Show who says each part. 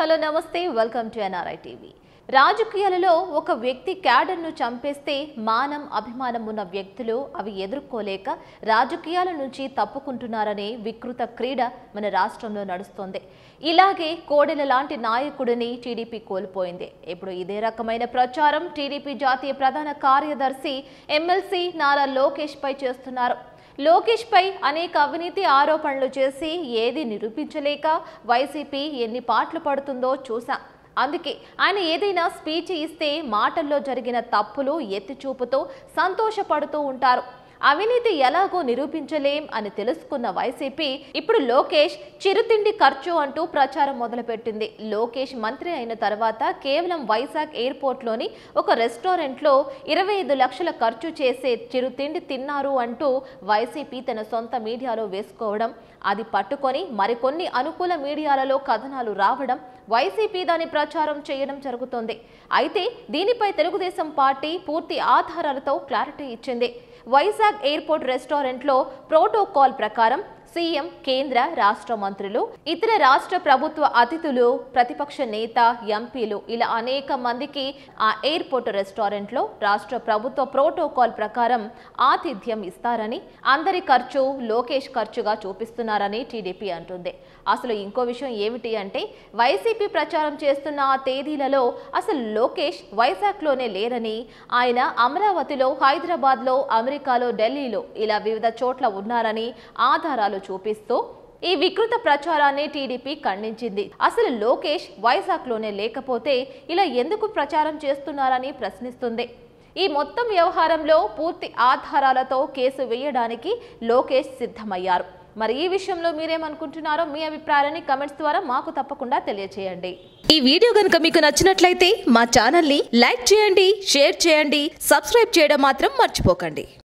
Speaker 1: hello నమస్తే welcome to NRI TV రాజకీయాలలో ఒక వ్యక్తి క్యాడర్ను చంపేస్తే మానం అభిమానం ఉన్న వ్యక్తులు అవి ఎదుర్కోలేక రాజకీయాల నుంచి తప్పుకుంటున్నారనే వికృత క్రీడ మన రాష్ట్రంలో నడుస్తోంది ఇలాగే కోడెల లాంటి నాయకుడిని టీడీపీ కోల్పోయింది ఇప్పుడు ఇదే రకమైన ప్రచారం టీడీపీ జాతీయ ప్రధాన కార్యదర్శి ఎమ్మెల్సీ నారా లోకేష్ పై చేస్తున్నారు లోకేష్ పై అనేక అవినీతి ఆరోపణలు చేసి ఏది నిరూపించలేక వైసీపీ ఎన్ని పాటలు పడుతుందో చూసాం అందుకే ఆయన ఏదైనా స్పీచ్ ఇస్తే మాటల్లో జరిగిన తప్పులు ఎత్తి చూపుతూ సంతోషపడుతూ ఉంటారు అవినీతి ఎలాగో నిరూపించలేం అని తెలుసుకున్న వైసీపీ ఇప్పుడు లోకేష్ చిరుతిండి ఖర్చు అంటూ ప్రచారం మొదలుపెట్టింది లోకేష్ మంత్రి అయిన తర్వాత కేవలం వైజాగ్ ఎయిర్పోర్ట్లోని ఒక రెస్టారెంట్లో ఇరవై ఐదు లక్షల ఖర్చు చేసే చిరుతిండి తిన్నారు అంటూ వైసీపీ తన సొంత మీడియాలో వేసుకోవడం అది పట్టుకొని మరికొన్ని అనుకూల మీడియాలలో కథనాలు రావడం వైసీపీ దాని ప్రచారం చేయడం జరుగుతోంది అయితే దీనిపై తెలుగుదేశం పార్టీ పూర్తి ఆధారాలతో క్లారిటీ ఇచ్చింది వైజాగ్ ఎయిర్పోర్ట్ రెస్టారెంట్లో ప్రోటోకాల్ ప్రకారం సీఎం కేంద్ర రాష్ట్ర మంత్రులు ఇతర రాష్ట్ర ప్రభుత్వ అతిథులు ప్రతిపక్ష నేత ఎంపీలు ఇలా అనేక మందికి ఆ ఎయిర్పోర్ట్ రెస్టారెంట్లో రాష్ట్ర ప్రభుత్వ ప్రోటోకాల్ ప్రకారం ఆతిథ్యం ఇస్తారని అందరి ఖర్చు లోకేష్ ఖర్చుగా చూపిస్తున్నారని టీడీపీ అంటుంది అసలు ఇంకో విషయం ఏమిటి అంటే వైసీపీ ప్రచారం చేస్తున్న ఆ తేదీలలో అసలు లోకేష్ వైజాగ్లోనే లేరని ఆయన అమరావతిలో హైదరాబాద్లో అమెరికాలో ఢిల్లీలో ఇలా వివిధ చోట్ల ఉన్నారని ఆధారాలు చూపిస్తూ ఈ వికృత ప్రచారాన్ని టీడీపీ ఖండించింది అసలు లోకేష్ వైజాగ్లోనే లేకపోతే ఇలా ఎందుకు ప్రచారం చేస్తున్నారని ప్రశ్నిస్తుంది ఈ మొత్తం వ్యవహారంలో పూర్తి ఆధారాలతో కేసు వేయడానికి లోకేష్ సిద్ధమయ్యారు మరి ఈ విషయంలో మీరేమనుకుంటున్నారో మీ అభిప్రాయాన్ని కమెంట్స్ ద్వారా మాకు తప్పకుండా తెలియచేయండి
Speaker 2: ఈ వీడియో గనుక మీకు నచ్చినట్లయితే మా ఛానల్ని లైక్ చేయండి షేర్ చేయండి సబ్స్క్రైబ్ చేయడం మాత్రం మర్చిపోకండి